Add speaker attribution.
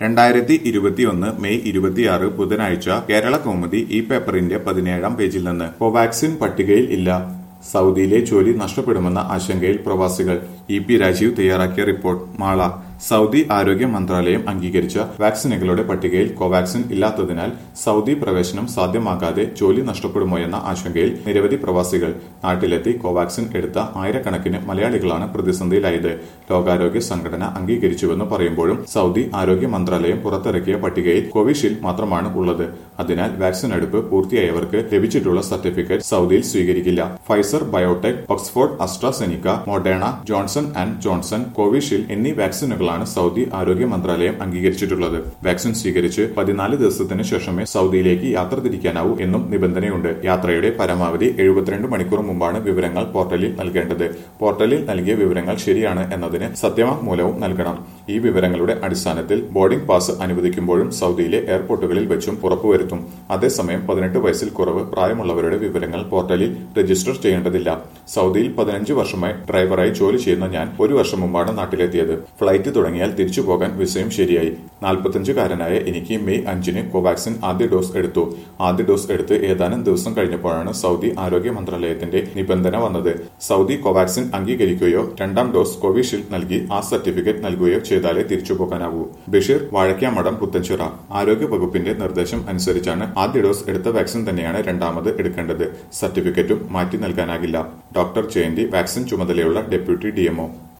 Speaker 1: രണ്ടായിരത്തി ഇരുപത്തിയൊന്ന് മെയ് ഇരുപത്തിയാറ് ബുധനാഴ്ച കേരള കൗമുദി ഈ പേപ്പറിന്റെ പതിനേഴാം പേജിൽ നിന്ന് കോവാക്സിൻ പട്ടികയിൽ ഇല്ല സൗദിയിലെ ജോലി നഷ്ടപ്പെടുമെന്ന ആശങ്കയിൽ പ്രവാസികൾ ഇ പി രാജീവ് തയ്യാറാക്കിയ റിപ്പോർട്ട് മാള സൗദി ആരോഗ്യ മന്ത്രാലയം അംഗീകരിച്ച വാക്സിനുകളുടെ പട്ടികയിൽ കോവാക്സിൻ ഇല്ലാത്തതിനാൽ സൗദി പ്രവേശനം സാധ്യമാകാതെ ജോലി നഷ്ടപ്പെടുമോയെന്ന ആശങ്കയിൽ നിരവധി പ്രവാസികൾ നാട്ടിലെത്തി കോവാക്സിൻ എടുത്ത ആയിരക്കണക്കിന് മലയാളികളാണ് പ്രതിസന്ധിയിലായത് ലോകാരോഗ്യ സംഘടന അംഗീകരിച്ചുവെന്ന് പറയുമ്പോഴും സൗദി ആരോഗ്യ മന്ത്രാലയം പുറത്തിറക്കിയ പട്ടികയിൽ കോവിഷീൽഡ് മാത്രമാണ് ഉള്ളത് അതിനാൽ വാക്സിൻ എടുപ്പ് പൂർത്തിയായവർക്ക് ലഭിച്ചിട്ടുള്ള സർട്ടിഫിക്കറ്റ് സൗദിയിൽ സ്വീകരിക്കില്ല Pfizer biotech Oxford AstraZeneca Moderna Johnson and Johnson Covishield എന്നീ വാക്സിനുകളാണ് സൗദി ആരോഗ്യ മന്ത്രാലയം അംഗീകരിച്ചിട്ടുള്ളത് വാക്സിൻ സ്വീകരിച്ച് പതിനാല് ദിവസത്തിന് ശേഷമേ സൗദിയിലേക്ക് യാത്ര തിരിക്കാനാവൂ എന്നും നിബന്ധനയുണ്ട് യാത്രയുടെ പരമാവധി എഴുപത്തിരണ്ട് മണിക്കൂർ മുമ്പാണ് വിവരങ്ങൾ പോർട്ടലിൽ നൽകേണ്ടത് പോർട്ടലിൽ നൽകിയ വിവരങ്ങൾ ശരിയാണ് എന്നതിന് സത്യവാങ്മൂലവും നൽകണം ഈ വിവരങ്ങളുടെ അടിസ്ഥാനത്തിൽ ബോർഡിംഗ് പാസ് അനുവദിക്കുമ്പോഴും സൗദിയിലെ എയർപോർട്ടുകളിൽ വെച്ചും ഉറപ്പുവരുത്തും അതേസമയം പതിനെട്ട് വയസ്സിൽ കുറവ് പ്രായമുള്ളവരുടെ വിവരങ്ങൾ പോർട്ടലിൽ രജിസ്റ്റർ ചെയ്യേണ്ടതില്ല സൗദിയിൽ പതിനഞ്ച് വർഷമായി ഡ്രൈവറായി ജോലി ചെയ്യുന്ന ഞാൻ ഒരു വർഷം മുമ്പാണ് നാട്ടിലെത്തിയത് ഫ്ലൈറ്റ് തുടങ്ങിയാൽ തിരിച്ചു പോകാൻ വിസയും ശരിയായി നാൽപ്പത്തഞ്ചുകാരനായ എനിക്ക് മെയ് അഞ്ചിന് കോവാക്സിൻ ആദ്യ ഡോസ് എടുത്തു ആദ്യ ഡോസ് എടുത്ത് ഏതാനും ദിവസം കഴിഞ്ഞപ്പോഴാണ് സൗദി ആരോഗ്യ മന്ത്രാലയത്തിന്റെ നിബന്ധന വന്നത് സൗദി കോവാക്സിൻ അംഗീകരിക്കുകയോ രണ്ടാം ഡോസ് കോവിഷീൽഡ് നൽകി ആ സർട്ടിഫിക്കറ്റ് നൽകുകയോ ചെയ്താലേ തിരിച്ചു പോകാനാവൂ ബഷീർ വാഴയ്ക്കാമടം പുത്തൻചിറ ആരോഗ്യ വകുപ്പിന്റെ നിർദ്ദേശം അനുസരിച്ചാണ് ആദ്യ ഡോസ് എടുത്ത വാക്സിൻ തന്നെയാണ് രണ്ടാമത് എടുക്കേണ്ടത് സർട്ടിഫിക്കറ്റും മാറ്റി നൽകാനാകില്ല ഡോക്ടർ ജയന്തി വാക്സിൻ ചുമതലയുള്ള ഡെപ്യൂട്ടി ഡിഎംഒ